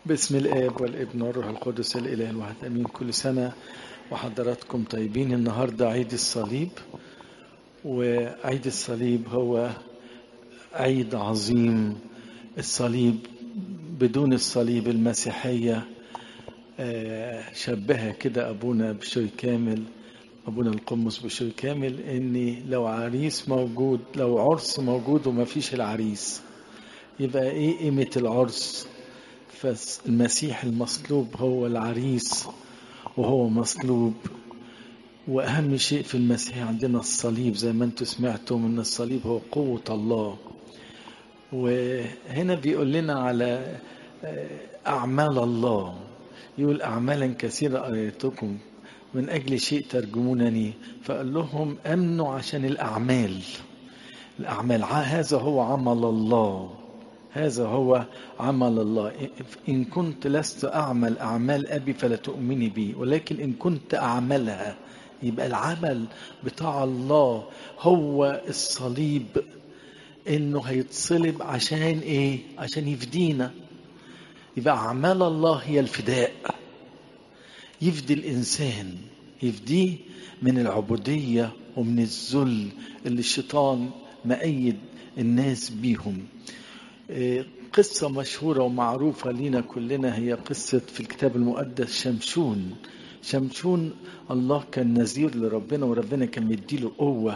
باسم الآب والابن والروح القدس الإله الواحد أمين كل سنة وحضراتكم طيبين النهاردة عيد الصليب وعيد الصليب هو عيد عظيم الصليب بدون الصليب المسيحية شبهها كده أبونا بشوي كامل أبونا القمص بشوي كامل إن لو عريس موجود لو عرس موجود وما فيش العريس يبقى إيه قيمة العرس فالمسيح المصلوب هو العريس وهو مصلوب وأهم شيء في المسيح عندنا الصليب زي ما انتم سمعتم ان الصليب هو قوة الله وهنا بيقول لنا على أعمال الله يقول أعمالا كثيرة أريتكم من أجل شيء ترجمونني فقال لهم أمنوا عشان الأعمال الأعمال هذا هو عمل الله هذا هو عمل الله إن كنت لست أعمل أعمال أبي فلا تؤمني بي ولكن إن كنت أعملها يبقى العمل بتاع الله هو الصليب إنه هيتصلب عشان إيه؟ عشان يفدينا يبقى أعمال الله هي الفداء يفدي الإنسان يفديه من العبودية ومن الذل اللي الشيطان مأيد الناس بيهم قصة مشهورة ومعروفة لنا كلنا هي قصة في الكتاب المقدس شمشون شمشون الله كان نذير لربنا وربنا كان مديله قوة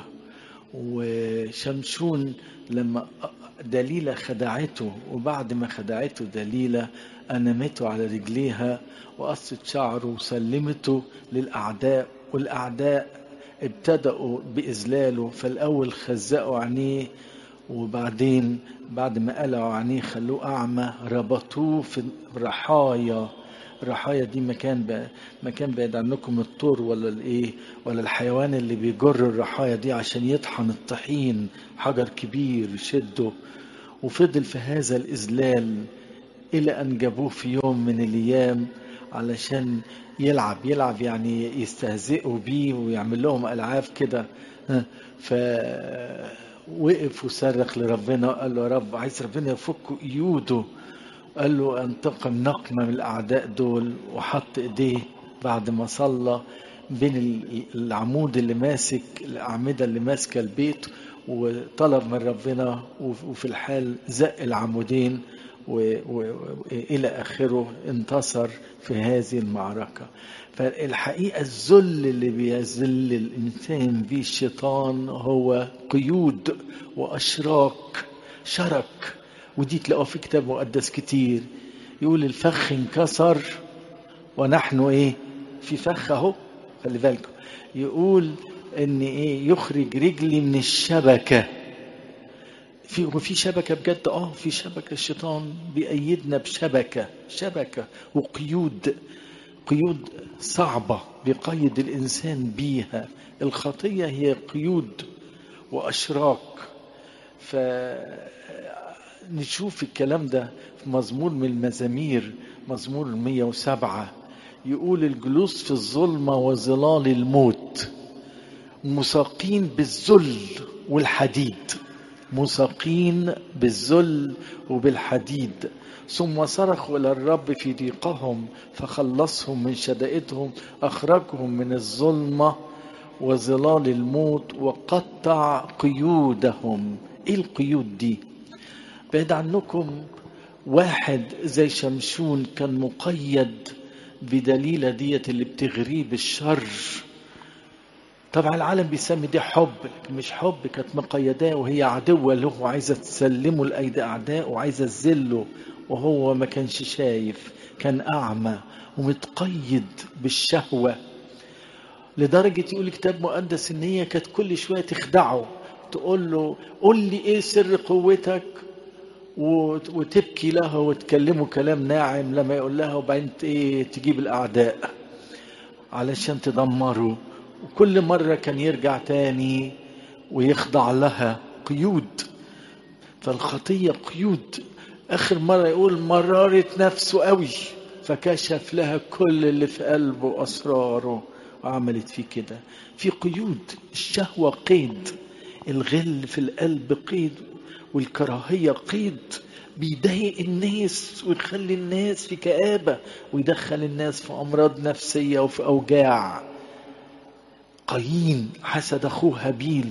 وشمشون لما دليلة خدعته وبعد ما خدعته دليلة أنمته على رجليها وقصت شعره وسلمته للأعداء والأعداء ابتدأوا بإذلاله فالأول خزقوا عينيه وبعدين بعد ما قلعوا عينيه خلوه أعمى ربطوه في رحايا الرحايا دي مكان بقى مكان بعيد عنكم الطور ولا الايه ولا الحيوان اللي بيجر الرحايا دي عشان يطحن الطحين حجر كبير يشده وفضل في هذا الإذلال إلى أن جابوه في يوم من الأيام علشان يلعب يلعب يعني يستهزئوا بيه ويعمل لهم ألعاب كده ف وقف وصرخ لربنا وقال له يا رب عايز ربنا يفك ايوده قال له انتقم نقمه من الاعداء دول وحط ايديه بعد ما صلى بين العمود اللي ماسك الاعمده اللي ماسكه البيت وطلب من ربنا وفي الحال زق العمودين والى اخره انتصر في هذه المعركه فالحقيقه الذل اللي بيذل الانسان به الشيطان هو قيود واشراك شرك ودي تلاقوها في كتاب مقدس كتير يقول الفخ انكسر ونحن ايه في فخ اهو خلي بالكم يقول ان ايه يخرج رجلي من الشبكه في وفي شبكه بجد اه في شبكه الشيطان بيأيدنا بشبكه شبكه وقيود قيود صعبه بيقيد الانسان بيها الخطيه هي قيود واشراك فنشوف الكلام ده في مزمور من المزامير مزمور 107 يقول الجلوس في الظلمه وظلال الموت مساقين بالذل والحديد مساقين بالذل وبالحديد ثم صرخوا الى الرب في ضيقهم فخلصهم من شدائدهم اخرجهم من الظلمه وظلال الموت وقطع قيودهم ايه القيود دي بعيد عنكم واحد زي شمشون كان مقيد بدليلة ديت اللي بتغريه بالشر طبعا العالم بيسمي دي حب مش حب كانت مقيداه وهي عدوة له وعايزة تسلمه لأيدي أعداء وعايزة تذله وهو ما كانش شايف كان أعمى ومتقيد بالشهوة لدرجة يقول كتاب مقدس إن هي كانت كل شوية تخدعه تقول له قول لي إيه سر قوتك وتبكي لها وتكلمه كلام ناعم لما يقول لها وبعدين ايه تجيب الاعداء علشان تدمره وكل مرة كان يرجع تاني ويخضع لها قيود فالخطية قيود آخر مرة يقول مررت نفسه قوي فكشف لها كل اللي في قلبه وأسراره وعملت فيه كده في قيود الشهوة قيد الغل في القلب قيد والكراهية قيد بيضايق الناس ويخلي الناس في كآبة ويدخل الناس في أمراض نفسية وفي أوجاع قايين حسد أخوه هابيل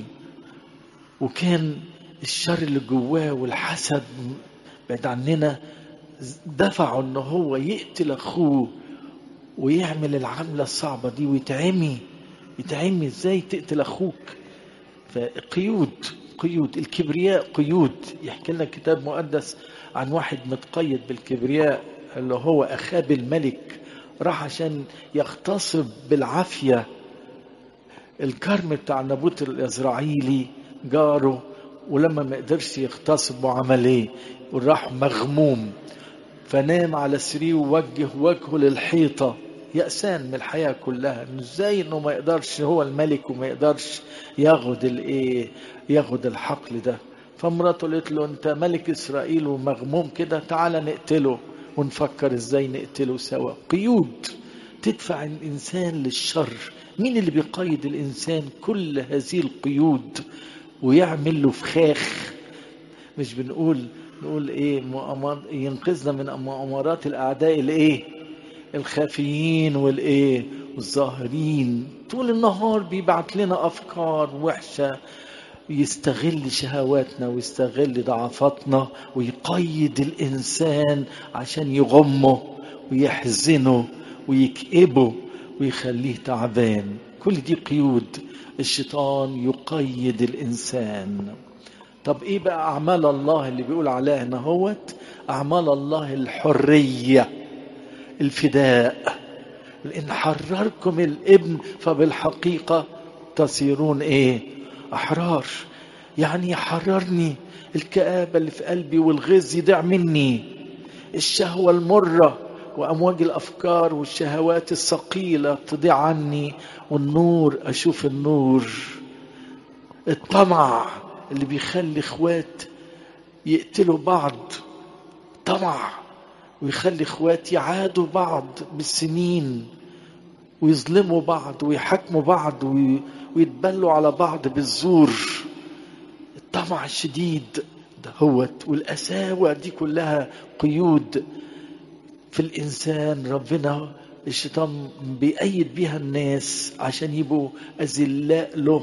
وكان الشر اللي جواه والحسد بعد عننا دفعه ان هو يقتل اخوه ويعمل العملة الصعبة دي ويتعمي يتعمي ازاي تقتل اخوك فقيود قيود الكبرياء قيود يحكي لنا كتاب مقدس عن واحد متقيد بالكبرياء اللي هو اخاب الملك راح عشان يغتصب بالعافية الكرم بتاع نابوت الإسرائيلي جاره ولما ما قدرش يغتصب وعمل ايه وراح مغموم فنام على سريره ووجه وجهه للحيطة يأسان من الحياة كلها انه ازاي انه ما يقدرش هو الملك وما يقدرش ياخد الايه ياخد الحقل ده فمراته قالت له انت ملك اسرائيل ومغموم كده تعالى نقتله ونفكر ازاي نقتله سوا قيود تدفع الانسان للشر مين اللي بيقيد الانسان كل هذه القيود ويعمل له فخاخ مش بنقول نقول ايه مؤامر ينقذنا من مؤامرات الاعداء الايه الخافيين والايه والظاهرين طول النهار بيبعت لنا افكار وحشه يستغل شهواتنا ويستغل ضعفاتنا ويقيد الانسان عشان يغمه ويحزنه ويكئبه ويخليه تعبان كل دي قيود الشيطان يقيد الانسان طب ايه بقى اعمال الله اللي بيقول عليها هنا هوت اعمال الله الحريه الفداء لان حرركم الابن فبالحقيقه تصيرون ايه احرار يعني يحررني الكآبة اللي في قلبي والغيظ يضيع مني الشهوة المرة وأمواج الأفكار والشهوات الثقيلة تضيع عني والنور أشوف النور الطمع اللي بيخلي اخوات يقتلوا بعض طمع ويخلي اخوات يعادوا بعض بالسنين ويظلموا بعض ويحاكموا بعض ويتبلوا على بعض بالزور الطمع الشديد دهوت والقساوة دي كلها قيود في الإنسان ربنا الشيطان بيأيد بيها الناس عشان يبقوا أذلاء له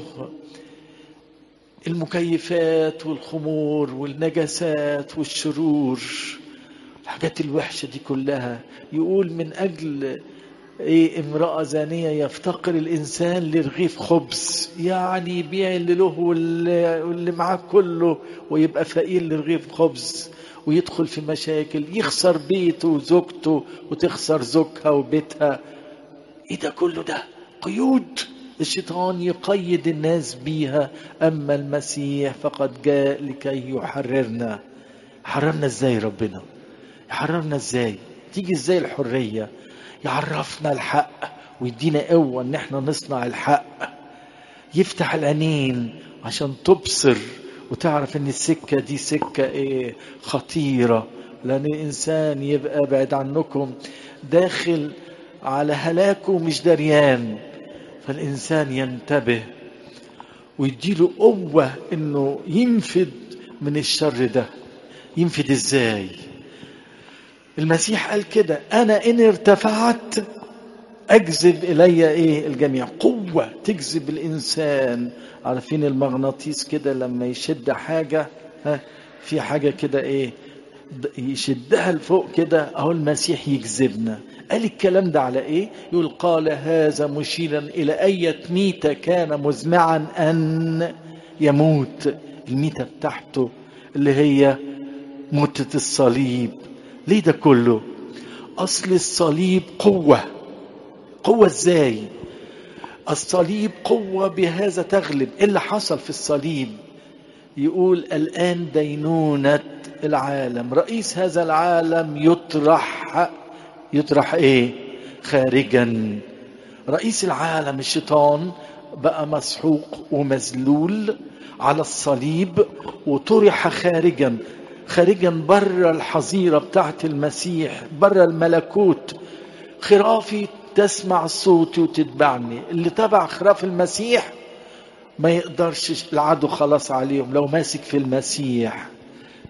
المكيفات والخمور والنجاسات والشرور الحاجات الوحشة دي كلها يقول من أجل ايه امرأة زانية يفتقر الإنسان لرغيف خبز يعني يبيع اللي له واللي معاه كله ويبقى فقير لرغيف خبز ويدخل في مشاكل يخسر بيته وزوجته وتخسر زوجها وبيتها ايه ده كله ده قيود الشيطان يقيد الناس بيها أما المسيح فقد جاء لكي يحررنا حررنا ازاي ربنا يحررنا ازاي تيجي ازاي الحرية يعرفنا الحق ويدينا قوة ان احنا نصنع الحق يفتح العينين عشان تبصر وتعرف ان السكة دي سكة ايه خطيرة لان الانسان يبقى بعد عنكم داخل على هلاكه مش دريان فالإنسان ينتبه ويديله قوة إنه ينفد من الشر ده ينفد إزاي المسيح قال كده أنا إن ارتفعت أجذب إلي إيه الجميع قوة تجذب الإنسان عارفين المغناطيس كده لما يشد حاجة ها في حاجة كده إيه يشدها لفوق كده أهو المسيح يجذبنا قال الكلام ده على ايه يقول قال هذا مشيرا الى اية ميتة كان مزمعا ان يموت الميتة بتاعته اللي هي موتة الصليب ليه ده كله اصل الصليب قوة قوة ازاي الصليب قوة بهذا تغلب ايه اللي حصل في الصليب يقول الان دينونة العالم رئيس هذا العالم يطرح يطرح ايه خارجا رئيس العالم الشيطان بقى مسحوق ومذلول على الصليب وطرح خارجا خارجا بره الحظيره بتاعت المسيح بره الملكوت خرافي تسمع صوتي وتتبعني اللي تبع خراف المسيح ما يقدرش العدو خلاص عليهم لو ماسك في المسيح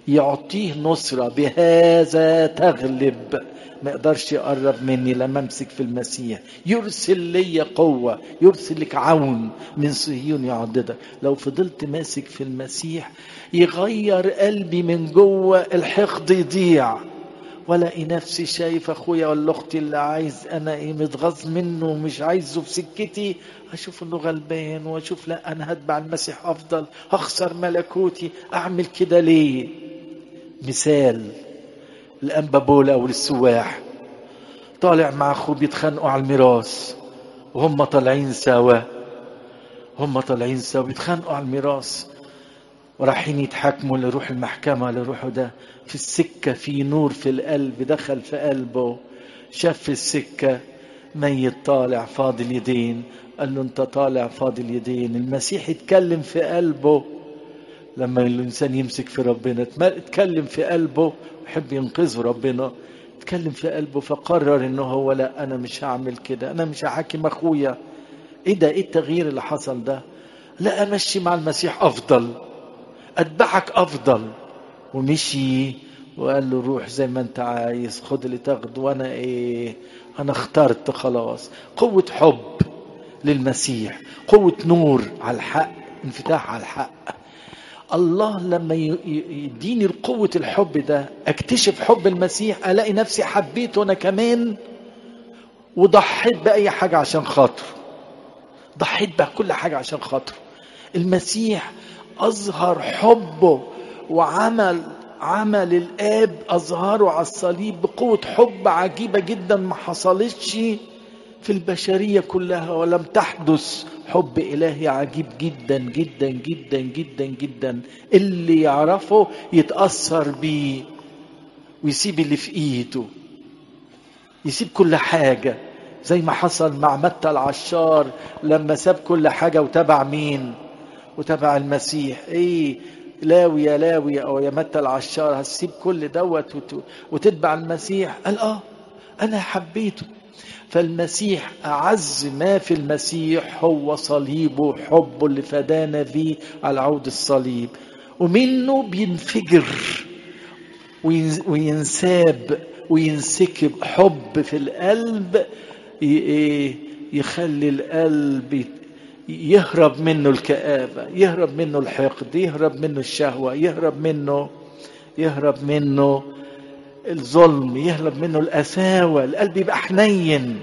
يعطيه نصرة بهذا تغلب ما يقدرش يقرب مني لما امسك في المسيح يرسل لي قوة يرسل لك عون من صهيون يعضدك لو فضلت ماسك في المسيح يغير قلبي من جوه الحقد يضيع والاقي نفسي شايف اخويا ولا اختي اللي عايز انا ايه متغاظ منه ومش عايزه في سكتي اشوف انه غلبان واشوف لا انا هتبع المسيح افضل هخسر ملكوتي اعمل كده ليه مثال الانبابولا والسواح طالع مع اخوه بيتخانقوا على الميراث وهم طالعين سوا هم طالعين سوا بيتخانقوا على الميراث ورايحين يتحاكموا لروح المحكمة لروحه ده في السكة في نور في القلب دخل في قلبه شاف في السكة ميت طالع فاضل يدين قال له انت طالع فاضل يدين المسيح يتكلم في قلبه لما الانسان يمسك في ربنا اتكلم في قلبه ويحب ينقذه ربنا اتكلم في قلبه فقرر انه هو لا انا مش هعمل كده انا مش هحاكم اخويا ايه ده ايه التغيير اللي حصل ده لا امشي مع المسيح افضل اتبعك افضل ومشي وقال له روح زي ما انت عايز خد اللي تاخده وانا ايه انا اخترت خلاص قوة حب للمسيح قوة نور على الحق انفتاح على الحق الله لما يديني قوة الحب ده اكتشف حب المسيح الاقي نفسي حبيته انا كمان وضحيت بأي حاجة عشان خاطره ضحيت بكل حاجة عشان خاطره المسيح أظهر حبه وعمل عمل الآب أظهره على الصليب بقوة حب عجيبة جدا ما حصلتش في البشرية كلها ولم تحدث حب إلهي عجيب جدا جدا جدا جدا جدا اللي يعرفه يتأثر بيه ويسيب اللي في إيده يسيب كل حاجة زي ما حصل مع متى العشار لما ساب كل حاجة وتبع مين وتبع المسيح ايه لاوي يا لاوي او يا متى العشار هتسيب كل دوت وت... وتتبع المسيح قال اه انا حبيته فالمسيح اعز ما في المسيح هو صليبه حبه اللي فدانا بيه على عود الصليب ومنه بينفجر وينساب وينسكب حب في القلب يخلي القلب يهرب منه الكآبة يهرب منه الحقد يهرب منه الشهوة يهرب منه يهرب منه الظلم يهرب منه القساوة القلب يبقى حنين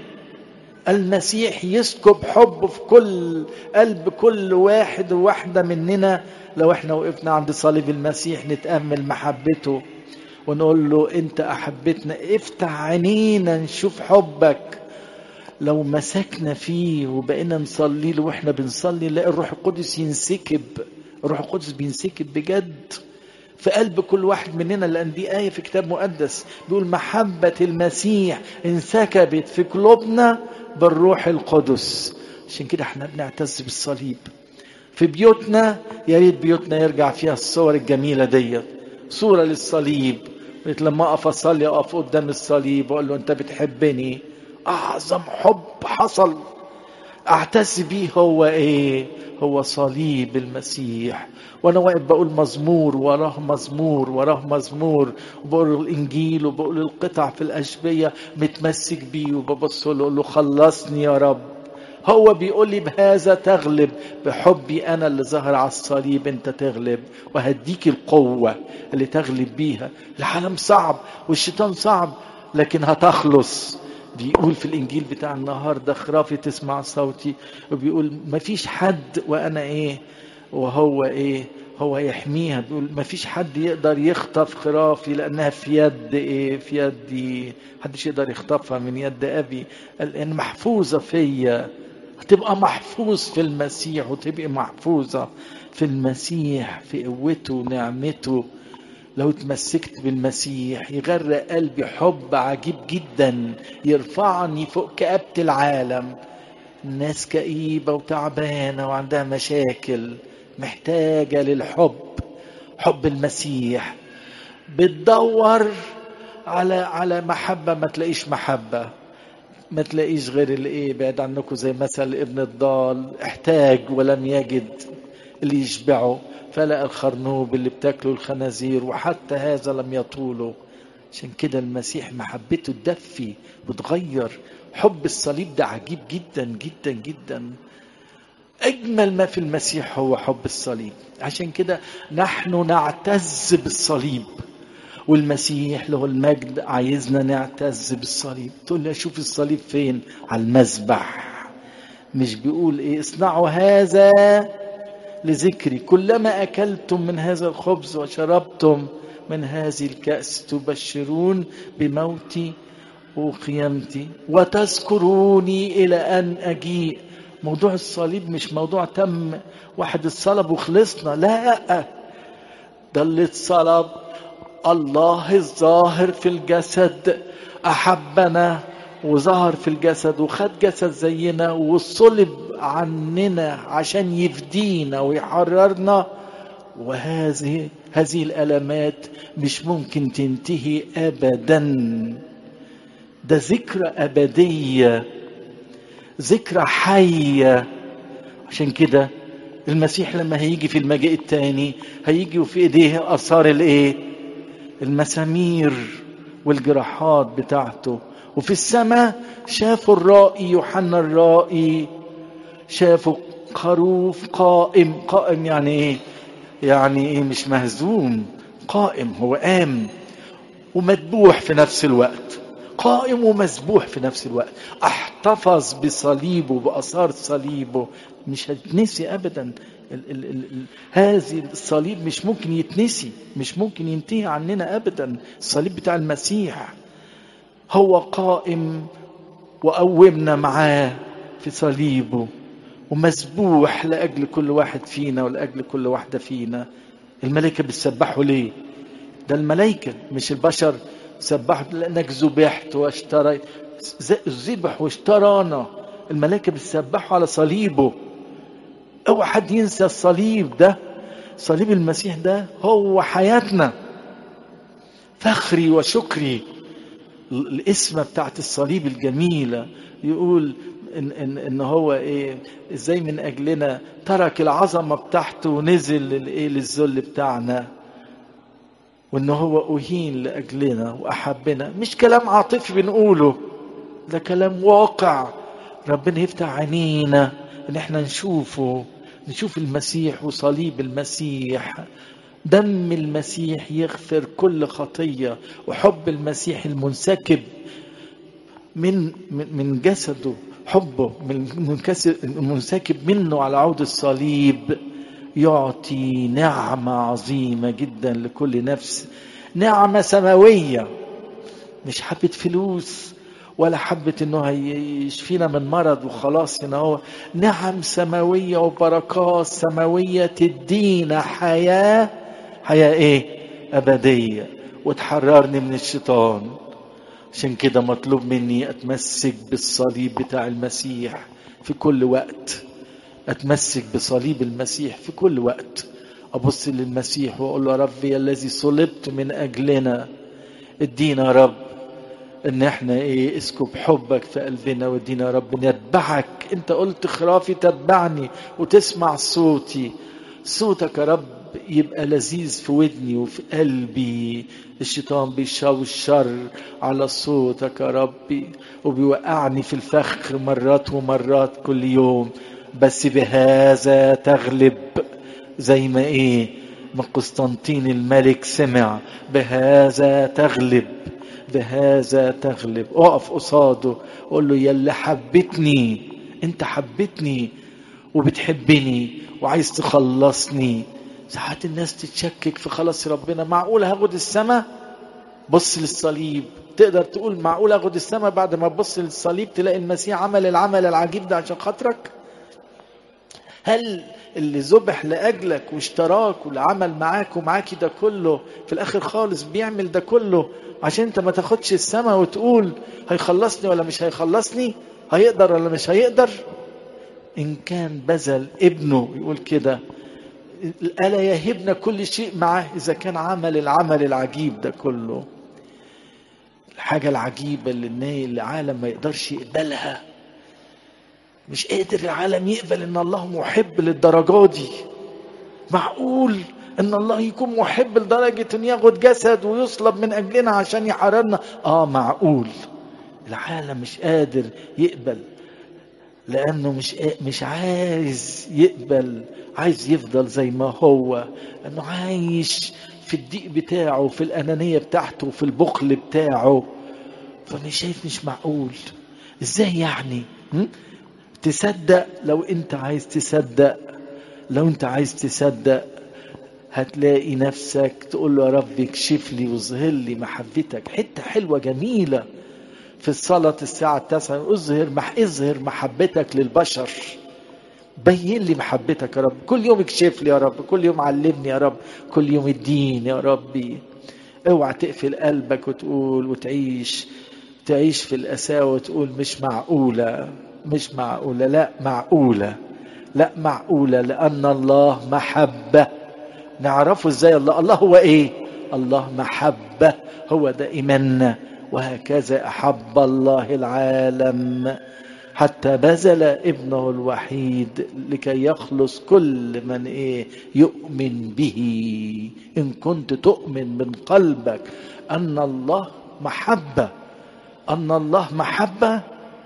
المسيح يسكب حب في كل قلب كل واحد وواحدة مننا لو احنا وقفنا عند صليب المسيح نتأمل محبته ونقول له انت احبتنا افتح عينينا نشوف حبك لو مسكنا فيه وبقينا نصلي له واحنا بنصلي نلاقي الروح القدس ينسكب الروح القدس بينسكب بجد في قلب كل واحد مننا لان دي ايه في كتاب مقدس بيقول محبه المسيح انسكبت في قلوبنا بالروح القدس عشان كده احنا بنعتز بالصليب في بيوتنا يا ريت بيوتنا يرجع فيها الصور الجميله ديت صوره للصليب لما اقف اصلي اقف قدام الصليب واقول له انت بتحبني اعظم حب حصل اعتز بيه هو ايه هو صليب المسيح وانا واقف بقول مزمور وراه مزمور وراه مزمور وبقول الانجيل وبقول القطع في الاشبيه متمسك بيه وببص له اقول له خلصني يا رب هو بيقول لي بهذا تغلب بحبي انا اللي ظهر على الصليب انت تغلب وهديك القوه اللي تغلب بيها العالم صعب والشيطان صعب لكن هتخلص بيقول في الانجيل بتاع النهارده خرافي تسمع صوتي وبيقول ما فيش حد وانا ايه وهو ايه هو يحميها بيقول ما فيش حد يقدر يخطف خرافي لانها في يد ايه في يدي محدش يقدر يخطفها من يد ابي لان محفوظه فيا هتبقى محفوظ في المسيح وتبقى محفوظه في المسيح في قوته ونعمته لو اتمسكت بالمسيح يغرق قلبي حب عجيب جدا يرفعني فوق كآبة العالم الناس كئيبة وتعبانة وعندها مشاكل محتاجة للحب حب المسيح بتدور على على محبة ما تلاقيش محبة ما تلاقيش غير الايه بعد عنكم زي مثل ابن الضال احتاج ولم يجد اللي يشبعه فلقى الخرنوب اللي بتاكله الخنازير وحتى هذا لم يطوله عشان كده المسيح محبته تدفي وتغير حب الصليب ده عجيب جدا جدا جدا اجمل ما في المسيح هو حب الصليب عشان كده نحن نعتز بالصليب والمسيح له المجد عايزنا نعتز بالصليب تقول لي اشوف الصليب فين على المذبح مش بيقول ايه اصنعوا هذا لذكري كلما اكلتم من هذا الخبز وشربتم من هذه الكأس تبشرون بموتي وقيامتي وتذكروني إلى أن أجيء موضوع الصليب مش موضوع تم واحد الصلب وخلصنا لا ده اللي اتصلب الله الظاهر في الجسد أحبنا وظهر في الجسد وخد جسد زينا وصلب عننا عشان يفدينا ويحررنا وهذه هذه الالامات مش ممكن تنتهي ابدا ده ذكرى ابديه ذكرى حيه عشان كده المسيح لما هيجي في المجيء الثاني هيجي وفي ايديه اثار الايه المسامير والجراحات بتاعته وفي السماء شافوا الرائي يوحنا الرائي شافوا خروف قائم قائم يعني ايه يعني ايه مش مهزوم قائم هو قام ومذبوح في نفس الوقت قائم ومذبوح في نفس الوقت احتفظ بصليبه باثار صليبه مش هتنسي ابدا ال ال ال ال هذه الصليب مش ممكن يتنسي مش ممكن ينتهي عننا ابدا الصليب بتاع المسيح هو قائم وقومنا معاه في صليبه ومذبوح لاجل كل واحد فينا ولاجل كل واحده فينا الملائكه بتسبحوا ليه ده الملائكه مش البشر سبحوا لانك ذبحت واشتريت ذبح واشترانا الملائكه بتسبحوا على صليبه اوعى حد ينسى الصليب ده صليب المسيح ده هو حياتنا فخري وشكري الاسمة بتاعت الصليب الجميلة يقول إن, إن, إن هو إيه إزاي من أجلنا ترك العظمة بتاعته ونزل للإيه للذل بتاعنا وإن هو أهين لأجلنا وأحبنا مش كلام عاطفي بنقوله ده كلام واقع ربنا يفتح عينينا إن إحنا نشوفه نشوف المسيح وصليب المسيح دم المسيح يغفر كل خطية وحب المسيح المنسكب من من جسده حبه من المنسكب منه على عود الصليب يعطي نعمة عظيمة جدا لكل نفس نعمة سماوية مش حبة فلوس ولا حبة انه هيشفينا من مرض وخلاص هنا هو نعم سماوية وبركات سماوية تدينا حياة حياة ايه ابدية وتحررني من الشيطان عشان كده مطلوب مني اتمسك بالصليب بتاع المسيح في كل وقت اتمسك بصليب المسيح في كل وقت ابص للمسيح واقول له ربي الذي صلبت من اجلنا ادينا يا رب ان احنا ايه اسكب حبك في قلبنا وادينا يا رب نتبعك انت قلت خرافي تتبعني وتسمع صوتي صوتك يا رب يبقى لذيذ في ودني وفي قلبي الشيطان بيشاوي الشر على صوتك يا ربي وبيوقعني في الفخ مرات ومرات كل يوم بس بهذا تغلب زي ما ايه ما قسطنطين الملك سمع بهذا تغلب بهذا تغلب اقف قصاده قول له يا اللي حبتني انت حبتني وبتحبني وعايز تخلصني ساعات الناس تتشكك في خلاص ربنا معقول هاخد السماء بص للصليب تقدر تقول معقول اخد السماء بعد ما تبص للصليب تلاقي المسيح عمل العمل العجيب ده عشان خاطرك هل اللي ذبح لاجلك واشتراك واللي عمل معاك ومعاكي ده كله في الاخر خالص بيعمل ده كله عشان انت ما تاخدش السماء وتقول هيخلصني ولا مش هيخلصني هيقدر ولا مش هيقدر ان كان بذل ابنه يقول كده ألا يهبنا كل شيء معه إذا كان عمل العمل العجيب ده كله الحاجة العجيبة اللي العالم ما يقدرش يقبلها مش قادر العالم يقبل ان الله محب للدرجة دي معقول ان الله يكون محب لدرجة ان ياخد جسد ويصلب من اجلنا عشان يحررنا اه معقول العالم مش قادر يقبل لانه مش مش عايز يقبل عايز يفضل زي ما هو انه عايش في الضيق بتاعه في الانانيه بتاعته في البخل بتاعه فانا شايف مش معقول ازاي يعني م? تصدق لو انت عايز تصدق لو انت عايز تصدق هتلاقي نفسك تقول له يا رب اكشف لي واظهر لي محبتك حته حلوه جميله في الصلاة الساعة التاسعة اظهر مح اظهر محبتك للبشر بين لي محبتك يا رب كل يوم اكشف لي يا رب كل يوم علمني يا رب كل يوم اديني يا ربي اوعى تقفل قلبك وتقول وتعيش تعيش في القساوة وتقول مش معقولة مش معقولة لا معقولة لا معقولة لأن الله محبة نعرفه ازاي الله الله هو ايه الله محبة هو ده إيماننا وهكذا أحب الله العالم حتى بذل ابنه الوحيد لكي يخلص كل من ايه يؤمن به ان كنت تؤمن من قلبك ان الله محبه ان الله محبه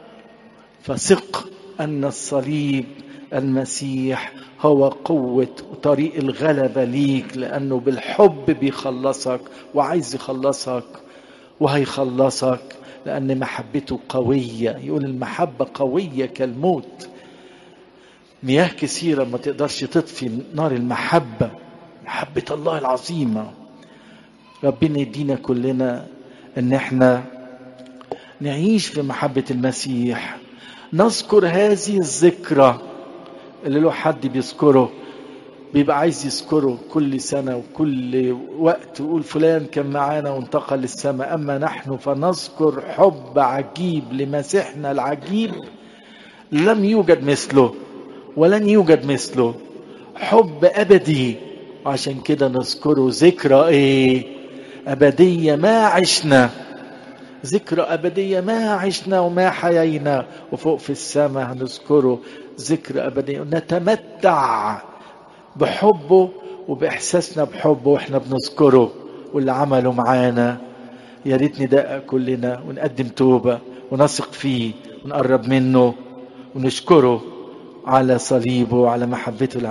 فثق ان الصليب المسيح هو قوة طريق الغلبة ليك لأنه بالحب بيخلصك وعايز يخلصك وهيخلصك لأن محبته قوية يقول المحبة قوية كالموت مياه كثيرة ما تقدرش تطفي نار المحبة محبة الله العظيمة ربنا يدينا كلنا ان احنا نعيش في محبة المسيح نذكر هذه الذكرى اللي له حد بيذكره بيبقى عايز يذكره كل سنة وكل وقت يقول فلان كان معانا وانتقل للسماء أما نحن فنذكر حب عجيب لمسيحنا العجيب لم يوجد مثله ولن يوجد مثله حب أبدي وعشان كده نذكره ذكرى إيه أبدية ما عشنا ذكرى أبدية ما عشنا وما حيينا وفوق في السماء هنذكره ذكرى أبدية نتمتع بحبه وبإحساسنا بحبه وإحنا بنذكره واللي عمله معانا يا ريت ندقق كلنا ونقدم توبة ونثق فيه ونقرب منه ونشكره على صليبه وعلى محبته